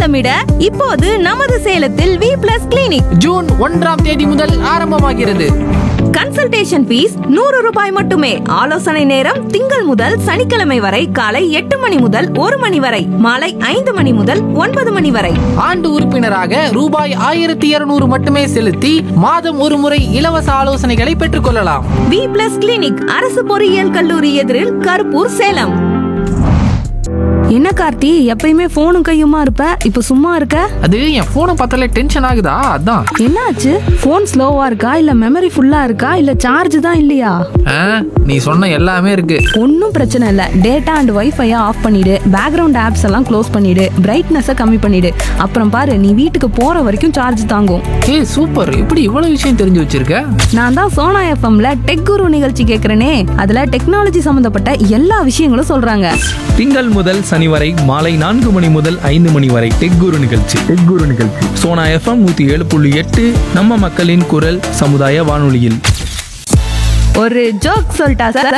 கோலமிட இப்போது நமது சேலத்தில் வி பிளஸ் கிளினிக் ஜூன் ஒன்றாம் தேதி முதல் ஆரம்பமாகிறது கன்சல்டேஷன் ஃபீஸ் நூறு ரூபாய் மட்டுமே ஆலோசனை நேரம் திங்கள் முதல் சனிக்கிழமை வரை காலை எட்டு மணி முதல் ஒரு மணி வரை மாலை ஐந்து மணி முதல் ஒன்பது மணி வரை ஆண்டு உறுப்பினராக ரூபாய் ஆயிரத்தி இருநூறு மட்டுமே செலுத்தி மாதம் ஒரு முறை இலவச ஆலோசனைகளை பெற்றுக்கொள்ளலாம் வி பிளஸ் கிளினிக் அரசு பொறியியல் கல்லூரி எதிரில் கருப்பூர் சேலம் என்ன கார்த்தி எப்பயுமே போனும் கையுமா இருப்ப இப்ப சும்மா இருக்க அது என் போனை பார்த்தாலே டென்ஷன் ஆகுதா அதான் என்னாச்சு போன் ஸ்லோவா இருக்கா இல்ல மெமரி ஃபுல்லா இருக்கா இல்ல சார்ஜ் தான் இல்லையா ஆ, நீ சொன்ன எல்லாமே இருக்கு ஒன்றும் பிரச்சனை இல்லை டேட்டா அண்ட் வைஃபையை ஆஃப் பண்ணிடு பேக்ரவுண்ட் ஆப்ஸ் எல்லாம் க்ளோஸ் பண்ணிடு பிரைட்னஸை கம்மி பண்ணிடு அப்புறம் பாரு நீ வீட்டுக்கு போற வரைக்கும் சார்ஜ் தாங்கும் ஏய் சூப்பர் இப்படி இவ்வளவு விஷயம் தெரிஞ்சு வச்சிருக்க நான் தான் சோனா எஃப்எம்ல டெக் குரு நிகழ்ச்சி கேட்குறேனே அதுல டெக்னாலஜி சம்மந்தப்பட்ட எல்லா விஷயங்களும் சொல்றாங்க திங்கள் முதல் சனி வரை மாலை நான்கு மணி முதல் ஐந்து மணி வரை டெக் குரு நிகழ்ச்சி டெக் குரு நிகழ்ச்சி சோனா எஃப்எம் நூத்தி ஏழு புள்ளி எட்டு நம்ம மக்களின் குரல் சமுதாய வானொலியில் ஒரு ஜோக் சொல்லிட்டா சார்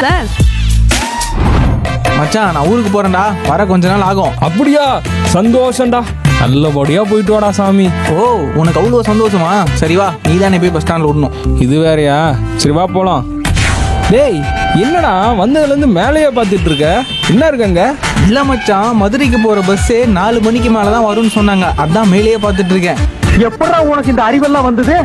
மச்சான் நான் ஊருக்கு போறேன்டா வர கொஞ்ச நாள் ஆகும் அப்படியா சந்தோஷம்டா நல்லபடியா போயிட்டு வாடா சாமி ஓ உனக்கு அவ்வளோ சந்தோஷமா சரி வா நீ தானே போய் பஸ் ஸ்டாண்ட்ல விடணும் இது வேறயா சரி வா போலாம் டேய் என்னடா வந்ததுல இருந்து மேலேயே பார்த்துட்டு இருக்க என்ன இருக்கங்க இல்ல மச்சான் மதுரைக்கு போற பஸ்ஸே நாலு மணிக்கு மேல தான் வரும்னு சொன்னாங்க அதான் மேலேயே பார்த்துட்டு இருக்கேன் எப்படா உனக்கு இந்த அறிவெல்லாம் வந்தது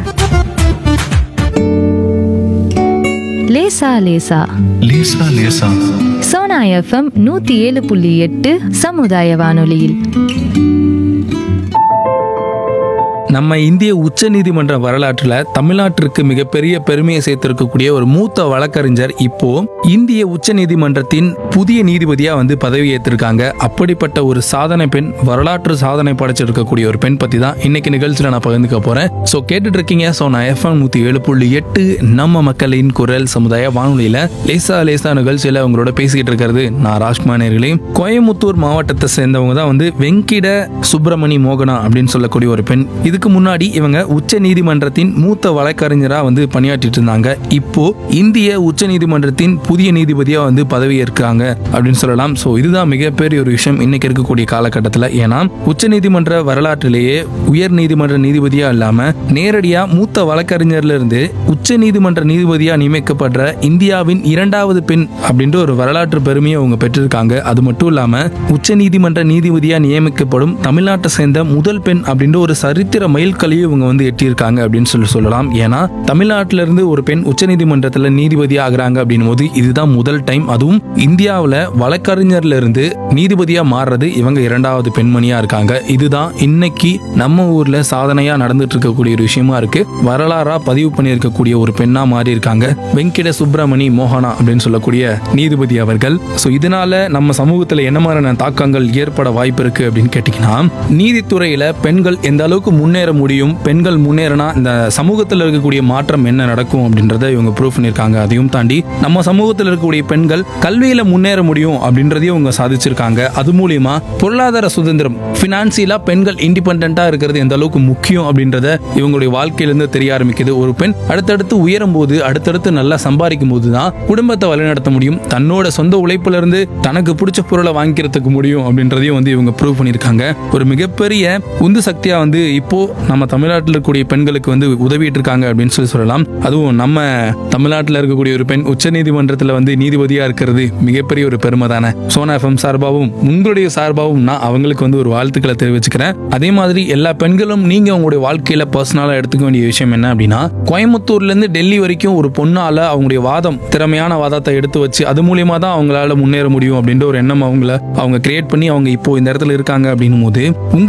லேசா லேசா லேசா லேசா சோனா எஃப்எம் நூத்தி ஏழு புள்ளி எட்டு சமுதாய வானொலியில் நம்ம இந்திய உச்ச நீதிமன்ற வரலாற்றுல தமிழ்நாட்டிற்கு மிகப்பெரிய பெருமையை சேர்த்திருக்கக்கூடிய ஒரு மூத்த வழக்கறிஞர் இப்போ இந்திய உச்ச நீதிமன்றத்தின் புதிய நீதிபதியா வந்து பதவி ஏற்றிருக்காங்க அப்படிப்பட்ட ஒரு சாதனை பெண் வரலாற்று சாதனை படைச்சிருக்கக்கூடிய ஒரு பெண் பத்தி தான் இன்னைக்கு நிகழ்ச்சியில நான் பகிர்ந்துக்க போறேன் ஸோ கேட்டுட்டு இருக்கீங்க ஸோ நான் எஃப்எம் நூத்தி ஏழு புள்ளி எட்டு நம்ம மக்களின் குரல் சமுதாய வானொலியில லேசா லேசா நிகழ்ச்சியில உங்களோட பேசிக்கிட்டு இருக்கிறது நான் ராஜ்குமார் நேர்களே கோயமுத்தூர் மாவட்டத்தை சேர்ந்தவங்க தான் வந்து வெங்கிட சுப்பிரமணி மோகனா அப்படின்னு சொல்லக்கூடிய ஒரு பெண் இதுக்கு முன்னாடி இவங்க உச்ச நீதிமன்றத்தின் மூத்த வழக்கறிஞரா வந்து பணியாற்றிட்டு இருந்தாங்க இப்போ இந்திய உச்ச நீதிமன்றத்தின் புதிய நீதிபதியா வந்து பதவி ஏற்காங்க அப்படின்னு சொல்லலாம் ஸோ இதுதான் மிகப்பெரிய ஒரு விஷயம் இன்னைக்கு இருக்கக்கூடிய காலகட்டத்தில் ஏன்னா உச்ச நீதிமன்ற வரலாற்றிலேயே உயர் நீதிமன்ற நீதிபதியா இல்லாம நேரடியா மூத்த வழக்கறிஞர்ல இருந்து உச்ச நீதிமன்ற நீதிபதியா நியமிக்கப்படுற இந்தியாவின் இரண்டாவது பெண் அப்படின்ற ஒரு வரலாற்று பெருமையை அவங்க பெற்றிருக்காங்க அது மட்டும் இல்லாம உச்ச நீதிமன்ற நீதிபதியா நியமிக்கப்படும் தமிழ்நாட்டை சேர்ந்த முதல் பெண் அப்படின்ற ஒரு சரித்திர மைல்கல்லையும் இவங்க வந்து எட்டியிருக்காங்க அப்படின்னு சொல்லி சொல்லலாம் ஏன்னா தமிழ்நாட்டில இருந்து ஒரு பெண் உச்ச நீதிமன்றத்துல நீதிபதி ஆகுறாங்க அப்படின்னும் போது இதுதான் முதல் டைம் அதுவும் இந்தியாவுல வழக்கறிஞர்ல இருந்து நீதிபதியா மாறுறது இவங்க இரண்டாவது பெண்மணியா இருக்காங்க இதுதான் இன்னைக்கு நம்ம ஊர்ல சாதனையா நடந்துட்டு இருக்கக்கூடிய ஒரு விஷயமா இருக்கு வரலாறா பதிவு பண்ணியிருக்கக்கூடிய ஒரு பெண்ணா மாறி இருக்காங்க வெங்கிட சுப்பிரமணி மோகனா அப்படின்னு சொல்லக்கூடிய நீதிபதி அவர்கள் ஸோ இதனால நம்ம சமூகத்துல என்ன மாதிரியான தாக்கங்கள் ஏற்பட வாய்ப்பு இருக்கு அப்படின்னு கேட்டீங்கன்னா நீதித்துறையில பெண்கள் எந்த அளவுக்கு முன்னேற முடியும் பெண்கள் முன்னேறினா இந்த சமூகத்தில் இருக்கக்கூடிய மாற்றம் என்ன நடக்கும் அப்படின்றத இவங்க ப்ரூவ் பண்ணியிருக்காங்க அதையும் தாண்டி நம்ம சமூகத்தில் இருக்கக்கூடிய பெண்கள் கல்வியில முன்னேற முடியும் அப்படின்றதையும் இவங்க சாதிச்சிருக்காங்க அது மூலியமா பொருளாதார சுதந்திரம் பினான்சியலா பெண்கள் இண்டிபெண்டா இருக்கிறது எந்த அளவுக்கு முக்கியம் அப்படின்றத இவங்களுடைய வாழ்க்கையிலிருந்து தெரிய ஆரம்பிக்குது ஒரு பெண் அடுத்தடுத்து உயரும் போது அடுத்தடுத்து நல்லா சம்பாதிக்கும் போது தான் குடும்பத்தை வழிநடத்த முடியும் தன்னோட சொந்த உழைப்புல இருந்து தனக்கு பிடிச்ச பொருளை வாங்கிக்கிறதுக்கு முடியும் அப்படின்றதையும் வந்து இவங்க ப்ரூவ் பண்ணியிருக்காங்க ஒரு மிகப்பெரிய உந்து சக்தியா வந்து இப்போ நம்ம தமிழ்நாட்டில் இருக்கக்கூடிய பெண்களுக்கு வந்து உதவிட்டு இருக்காங்க அப்படின்னு சொல்லி சொல்லலாம் அதுவும் நம்ம தமிழ்நாட்டில் இருக்கக்கூடிய ஒரு பெண் உச்சநீதிமன்றத்தில் வந்து நீதிபதியா இருக்கிறது மிகப்பெரிய ஒரு பெருமை தானே சோனா எஃப்எம் சார்பாகவும் உங்களுடைய சார்பாகவும் நான் அவங்களுக்கு வந்து ஒரு வாழ்த்துக்களை தெரிவிச்சுக்கிறேன் அதே மாதிரி எல்லா பெண்களும் நீங்க உங்களுடைய வாழ்க்கையில பர்சனலா எடுத்துக்க வேண்டிய விஷயம் என்ன அப்படின்னா கோயம்புத்தூர்ல இருந்து டெல்லி வரைக்கும் ஒரு பொண்ணால அவங்களுடைய வாதம் திறமையான வாதத்தை எடுத்து வச்சு அது மூலியமா தான் அவங்களால முன்னேற முடியும் அப்படின்ற ஒரு எண்ணம் அவங்கள அவங்க கிரியேட் பண்ணி அவங்க இப்போ இந்த இடத்துல இருக்காங்க அப்படின்னும் போது உங்க